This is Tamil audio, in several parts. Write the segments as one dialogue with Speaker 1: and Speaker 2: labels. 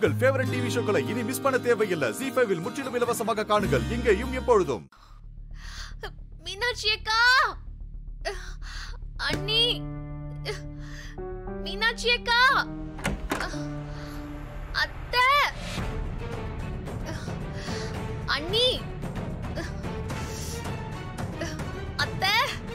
Speaker 1: உங்கள் ஃபேவரட் டிவி ஷோக்களை இனி மிஸ் பண்ண தேவையில்லை ஜி ஃபைவில் முற்றிலும் இலவசமாக காணுங்கள் இங்கேயும் எப்பொழுதும்
Speaker 2: மீனாட்சி அக்கா அண்ணி மீனாட்சி அக்கா அத்தை அண்ணி அத்தை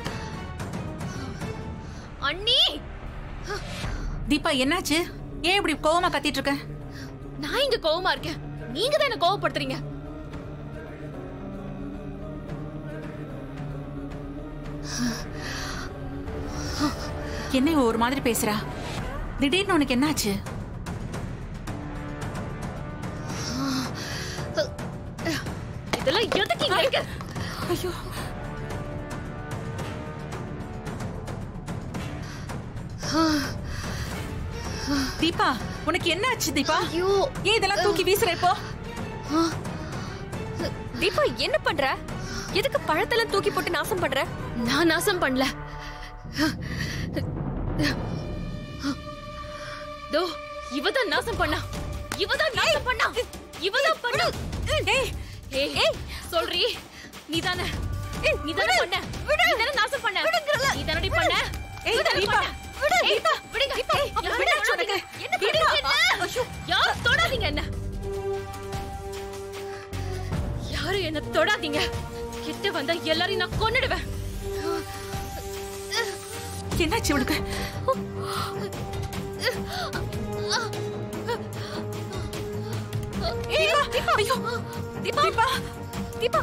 Speaker 2: அண்ணி
Speaker 3: தீபா என்னாச்சு ஏன் இப்படி கோவமா கத்திட்டு இருக்க
Speaker 2: நான் இங்க கோவமா இருக்கேன் நீங்க தான் என்ன கோவப்படுத்துறீங்க
Speaker 3: என்ன இவ ஒரு மாதிரி பேசுறா திடீர்னு உனக்கு என்னாச்சு
Speaker 2: இதெல்லாம் எதுக்கு இங்க இருக்கு
Speaker 3: ஐயோ தீபா உனக்கு என்னாச்சு தீபா
Speaker 2: ஐயோ
Speaker 3: ஏன் இதெல்லாம் தூக்கி வீசுற இப்போ
Speaker 4: தீபா என்ன பண்ற எதுக்கு பழத்தெல்லாம் தூக்கி போட்டு நாசம் பண்ற
Speaker 2: நான் நாசம் பண்ணல தோ இவதான் நாசம் பண்ணா இவதான் நாசம் பண்ணா இவதான் பண்ணா
Speaker 3: ஏய்
Speaker 2: ஏய் ஏய் சொல்றி நீதானே நீதானே பண்ண நீதானே நாசம் பண்ண நீதானடி பண்ண
Speaker 3: ஏய்,
Speaker 2: நீதானே
Speaker 3: தீபா,
Speaker 2: பண்ண.
Speaker 3: விடு,
Speaker 2: ஏய்,
Speaker 3: தீபா.
Speaker 2: விடுங்க
Speaker 3: ஏய்,
Speaker 2: யாரும்
Speaker 3: விடு,
Speaker 2: தொடாதீங்க.
Speaker 3: உனக்கு.
Speaker 2: என்ன
Speaker 3: தீபா.
Speaker 2: பண்ணுறீங்க என்ன? யாரும் தொடாதீங்க என்ன யாரும் என்ன தொடாதீங்க கிட்ட வந்தா எல்லாரையும் நான் கொன்னுடுவேன்
Speaker 3: என்னாச்சு உனக்கு தீபா தீபா ஐயோ தீபா தீபா
Speaker 4: தீபா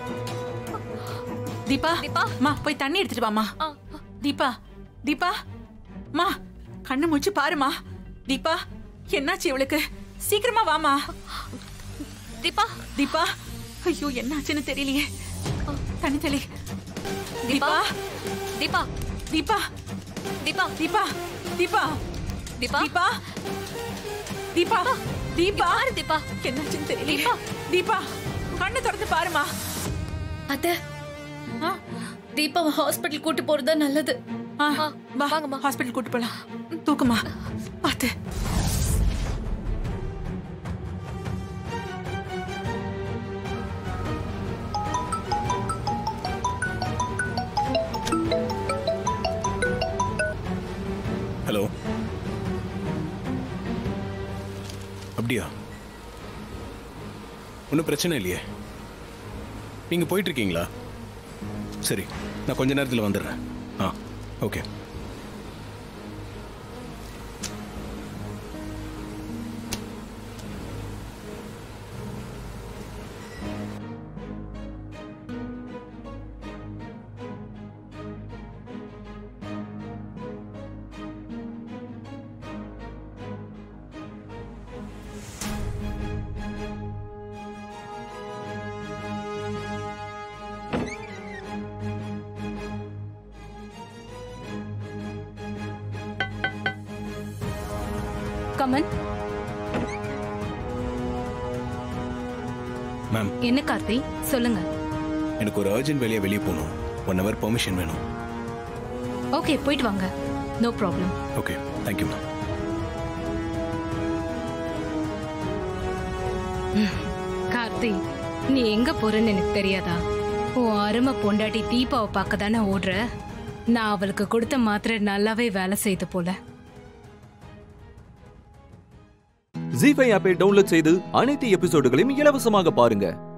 Speaker 3: தீபா
Speaker 4: தீபா.
Speaker 3: மா போய் தண்ணி எடுத்துட்டு வாமா
Speaker 4: ஆ,
Speaker 3: தீபா தீபா மா கண்ணு முழிச்சு பாருமா தீபா என்னாச்சு இவளுக்கு சீக்கிரமா வாமா
Speaker 4: தீபா
Speaker 3: தீபா ஐயோ என்னாச்சுன்னு தெரியலையே தண்ணி தெளி
Speaker 4: தீபா
Speaker 3: தீபா
Speaker 4: தீபா
Speaker 3: தீபா
Speaker 4: தீபா
Speaker 3: தீபா தீபா
Speaker 4: தீபா
Speaker 3: தீபா தீபா தீபா
Speaker 4: பாரு தீபா
Speaker 3: என்னாச்சுன்னு தெரியலையே தீபா கண்ணு திறந்து பாருமா
Speaker 2: அத்தை
Speaker 3: ஆ,
Speaker 2: தீபாவை ஹாஸ்பிட்டல் கூட்டு போறதா நல்லது
Speaker 3: ஆ,
Speaker 4: ஆ,
Speaker 3: வா
Speaker 4: வாங்கம்மா.
Speaker 3: ஹாஸ்பிட்டல் கூட்டு போலாம் தூக்குமா பாத்து
Speaker 5: ஹலோ அப்படியா ஒன்றும் பிரச்சனை இல்லையே நீங்கள் போயிட்டு இருக்கீங்களா சரி நான் கொஞ்ச நேரத்தில் வந்துடுறேன் ஆ ஓகே
Speaker 6: கமன்
Speaker 5: மேம்
Speaker 6: என்ன கார்த்தி சொல்லுங்க
Speaker 5: எனக்கு ஒரு அர்ஜென்ட் வேலையை வெளியே போகணும் ஒன் ஹவர் பெர்மிஷன் வேணும்
Speaker 6: ஓகே போயிட்டு வாங்க no problem
Speaker 5: okay thank you ma'am
Speaker 6: Karthi நீ எங்க போறன்னு எனக்கு தெரியாதா உன் அருமை பொண்டாட்டி தீபாவை பார்க்க தானே ஓடுற நான் அவளுக்கு கொடுத்த மாத்திரை நல்லாவே வேலை செய்து போல
Speaker 7: ஜி ஃபைவ் ஆப்பை டவுன்லோட் செய்து அனைத்து எபிசோடுகளையும் இலவசமாக பாருங்க